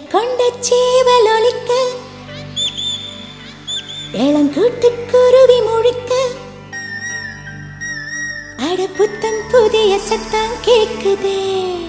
கொண்ட சேவல் ஒலிக்க இளங்கூட்டுக்குருவி முழிக்க அட புத்தம் புதிய சத்தம் கேக்குதே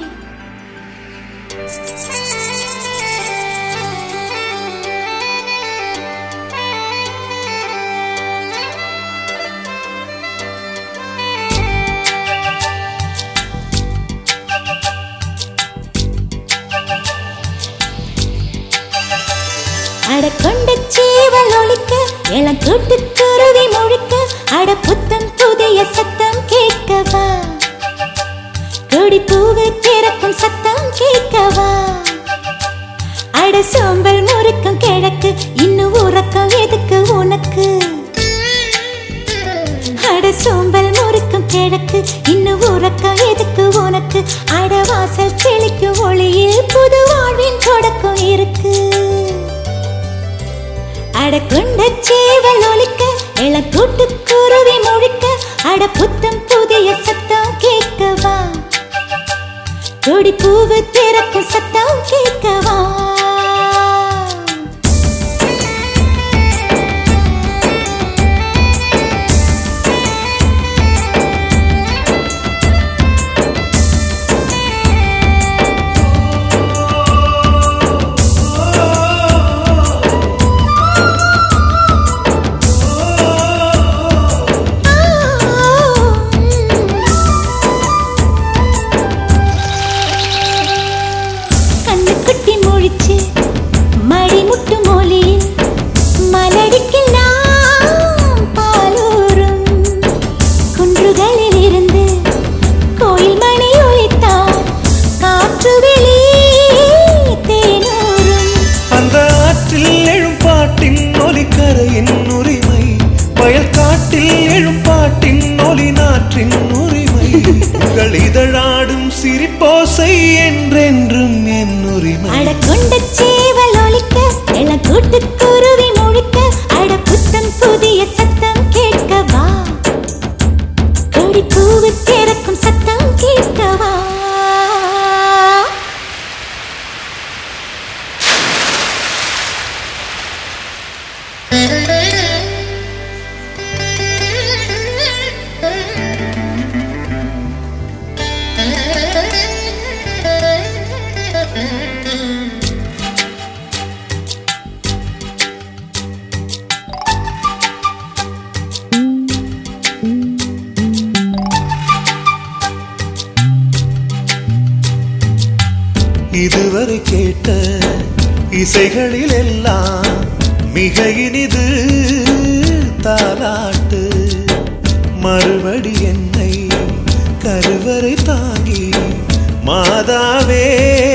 அட கொண்ட சேவல் ஒலிக்க இளங்கூட்டுக்குருவி முழிக்க அட புத்தம் புதிய சத்தம் கேட்கவா கொடி பூவு திறக்கும் சத்தம் கேட்கவா அட சோம்பல் முறுக்கும் கிழக்கு இன்னும் உறக்கம் எதுக்கு உனக்கு அட சோம்பல் முறுக்கும் கிழக்கு இன்னும் உறக்கம் எதுக்கு உனக்கு அட வாசல் கிளிக்கும் ஒளியில் புது வாழ்வின் தொடக்கம் இருக்கு அட கொண்ட சேவல் ஒலிக்க இளக்கூட்டு குருவி முழிக்க அட புத்தம் புதிய சத்தம் கேட்கவா கொடி பூவு திறக்கும் சத்தம் கேட்கவா கண்ணு குட்டி முழிச்சு மடி முட்டு மொழியில் மலடிக்கெல்லாம் பாலூரும் குன்றுகளில் இருந்து கோயில் மணி ஒலித்தால் காற்று வெளி தேனூரும் அந்த ஆற்றில் எழும் பாட்டின் ஒலிக்கரையின் உரிமை வயல் காட்டில் எழும் பாட்டின் ஒலி நாற்றின் உரிமை உங்கள் இதழாடும் சிரிப்போசை என்றென்றும் என் உரிமை அட கொண்ட சேவல் ஒலிக்க இளக்கூட்டு குருவி முழிக்க அட புத்தம் புதிய சத்தம் கேட்கவா கொடி பூவு திறக்கும் சத்தம் கேட்கவா இதுவரை கேட்ட இசைகளில் எல்லாம் மிக இனிது தாலாட்டு மறுபடி என்னை கருவறை தாங்கி மாதாவே